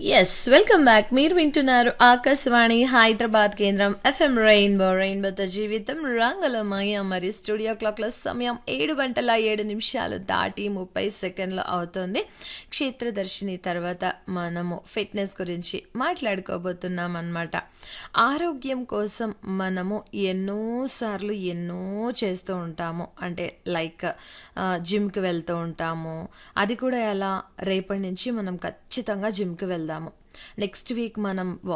yes welcome back మీరు వింటున్నారు ఆకాశవాణి హైదరాబాద్ కేంద్రం ఎఫ్ఎం రెయిన్బో రెయిన్బోతో జీవితం రంగులమయ మరి స్టూడియో క్లాక్ల సమయం ఏడు గంటల ఏడు నిమిషాలు దాటి ముప్పై సెకండ్లు అవుతుంది క్షేత్రదర్శిని తర్వాత మనము ఫిట్నెస్ గురించి మాట్లాడుకోబోతున్నాం అన్నమాట ఆరోగ్యం కోసం మనము ఎన్నోసార్లు ఎన్నో చేస్తూ ఉంటాము అంటే లైక్ జిమ్కి వెళ్తూ ఉంటాము అది కూడా ఎలా రేపటి నుంచి మనం ఖచ్చితంగా జిమ్కి వెళ్దాము నెక్స్ట్ వీక్ మనం